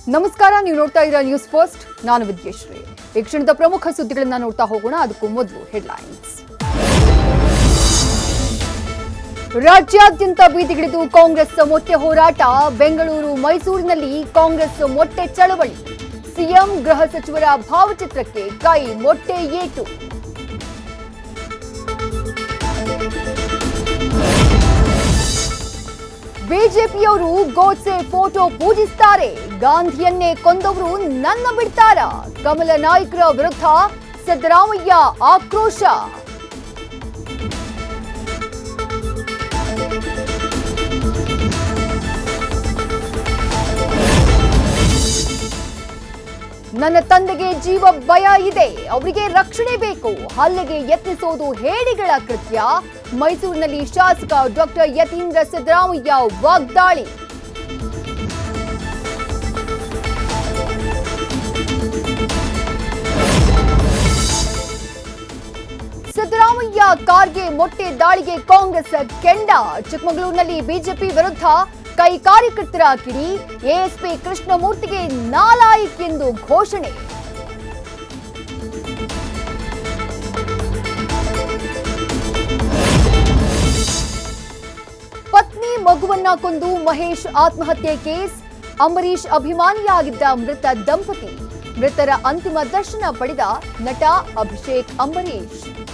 ನಮಸ್ಕಾರ ನೀವು ನೋಡ್ತಾ ಇದ್ದೀರಾ ನ್ಯೂಸ್ ಫಸ್ಟ್ ನಾನು ವಿದ್ಯಶ್ರೀ ಈ ಕ್ಷಣದ ಪ್ರಮುಖ ಸುದ್ದಿಗಳನ್ನ ನೋಡ್ತಾ ಹೋಗೋಣ ಅದಕ್ಕೂ ಮೊದಲು ಹೆಡ್ಲೈನ್ಸ್ ರಾಜ್ಯಾದ್ಯಂತ ಬೀದಿಗಿಳಿದು ಕಾಂಗ್ರೆಸ್ ಮೊಟ್ಟೆ ಹೋರಾಟ ಬೆಂಗಳೂರು ಮೈಸೂರಿನಲ್ಲಿ ಕಾಂಗ್ರೆಸ್ ಮೊಟ್ಟೆ ಚಳವಳಿ ಸಿಎಂ ಗೃಹ ಸಚಿವರ ಭಾವಚಿತ್ರಕ್ಕೆ ಕೈ ಮೊಟ್ಟೆ ಏಟು ಬಿಜೆಪಿಯವರು ಗೋಡ್ಸೆ ಫೋಟೋ ಪೂಜಿಸ್ತಾರೆ ಗಾಂಧಿಯನ್ನೇ ಕೊಂದವರು ನನ್ನ ಬಿಡ್ತಾರ ಕಮಲ ನಾಯ್ಕರ ವಿರುದ್ಧ ಸಿದ್ದರಾಮಯ್ಯ ಆಕ್ರೋಶ ನನ್ನ ತಂದೆಗೆ ಜೀವ ಭಯ ಇದೆ ಅವರಿಗೆ ರಕ್ಷಣೆ ಬೇಕು ಹಲ್ಲೆಗೆ ಯತ್ನಿಸೋದು ಹೇಡಿಗಳ ಕೃತ್ಯ ಮೈಸೂರಿನಲ್ಲಿ ಶಾಸಕ ಡಾಕ್ಟರ್ ಯತೀಂದ್ರ ಸಿದ್ದರಾಮಯ್ಯ ವಾಗ್ದಾಳಿ ಸಿದ್ದರಾಮಯ್ಯ ಕಾರ್ಗೆ ಮೊಟ್ಟೆ ದಾಳಿಗೆ ಕಾಂಗ್ರೆಸ್ ಕೆಂಡ ಚಿಕ್ಕಮಗಳೂರಿನಲ್ಲಿ ಬಿಜೆಪಿ ವಿರುದ್ಧ ಕೈ ಕಾರ್ಯಕರ್ತರ ಕಿಡಿ ಎಎಸ್ಪಿ ಕೃಷ್ಣಮೂರ್ತಿಗೆ ನಾಲಾಯಿಕ್ ಎಂದು ಘೋಷಣೆ ಪತ್ನಿ ಮಗುವನ್ನ ಕೊಂದು ಮಹೇಶ್ ಆತ್ಮಹತ್ಯೆ ಕೇಸ್ ಅಂಬರೀಶ್ ಅಭಿಮಾನಿಯಾಗಿದ್ದ ಮೃತ ದಂಪತಿ ಮೃತರ ಅಂತಿಮ ದರ್ಶನ ಪಡೆದ ನಟ ಅಭಿಷೇಕ್ ಅಂಬರೀಶ್